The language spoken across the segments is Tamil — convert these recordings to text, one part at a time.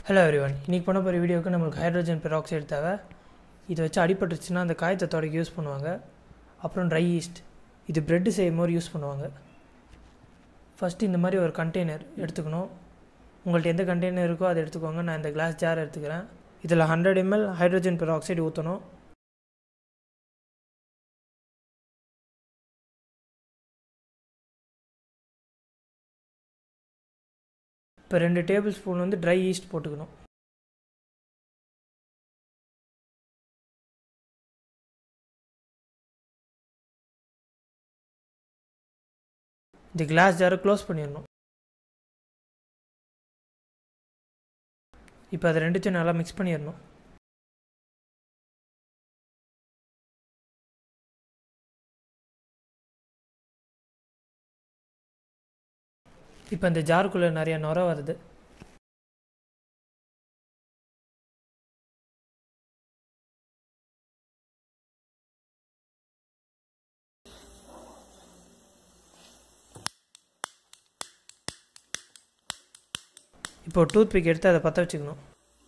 ஹலோ எவ்ரிவன் இன்றைக்கி பண்ண போகிற வீடியோவுக்கு நம்மளுக்கு ஹைட்ரோஜன் பெராக்சைடு தேவை இதை வச்சு அடிபட்டுருச்சுன்னா அந்த காயத்தை தொடக்க யூஸ் பண்ணுவாங்க அப்புறம் ட்ரை ஈஸ்ட் இது பிரெட்டு செய்யும் போது யூஸ் பண்ணுவாங்க ஃபஸ்ட்டு இந்த மாதிரி ஒரு கண்டெய்னர் எடுத்துக்கணும் உங்கள்ட்ட எந்த கண்டெய்னர் இருக்கோ அதை எடுத்துக்கோங்க நான் இந்த கிளாஸ் ஜார் எடுத்துக்கிறேன் இதில் ஹண்ட்ரட் எம்எல் ஹைட்ரோஜன் பெராக்சைடு ஊற்றணும் இப்போ ரெண்டு டேபிள் ஸ்பூன் வந்து ட்ரை ஈஸ்ட் போட்டுக்கணும் இந்த கிளாஸ் ஜாரை க்ளோஸ் பண்ணிடணும் இப்போ அதை ரெண்டுத்தையும் நல்லா மிக்ஸ் பண்ணிடணும் இப்போ இந்த ஜாருக்குள்ளே நிறைய நுர வருது இப்போ டூத் பிக் எடுத்து அதை பற்ற வச்சுக்கணும்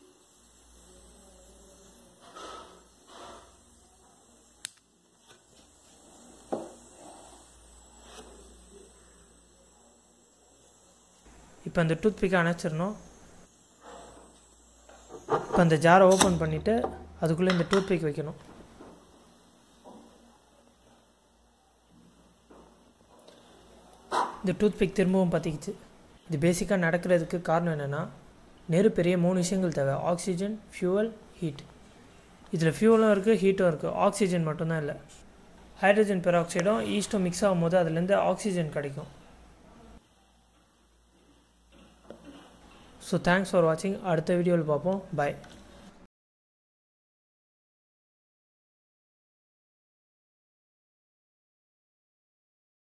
இப்போ அந்த டூத் பிக்கை அணைச்சிடணும் இப்போ அந்த ஜாரை ஓப்பன் பண்ணிவிட்டு அதுக்குள்ளே இந்த டூத் பிக் வைக்கணும் இந்த டூத் பிக் திரும்பவும் பற்றிக்கிச்சு இது பேசிக்காக நடக்கிறதுக்கு காரணம் என்னென்னா நெருப்பெரிய மூணு விஷயங்கள் தேவை ஆக்சிஜன் ஃபியூவல் ஹீட் இதில் ஃபியூவலும் இருக்குது ஹீட்டும் இருக்குது ஆக்சிஜன் மட்டும்தான் இல்லை ஹைட்ரஜன் பெராக்சைடும் ஈஸ்ட்டும் மிக்ஸ் ஆகும்போது அதுலேருந்து ஆக்சிஜன் கிடைக்கும் ஸோ தேங்க்ஸ் ஃபார் வாட்சிங் அடுத்த வீடியோவில் பார்ப்போம் பாய்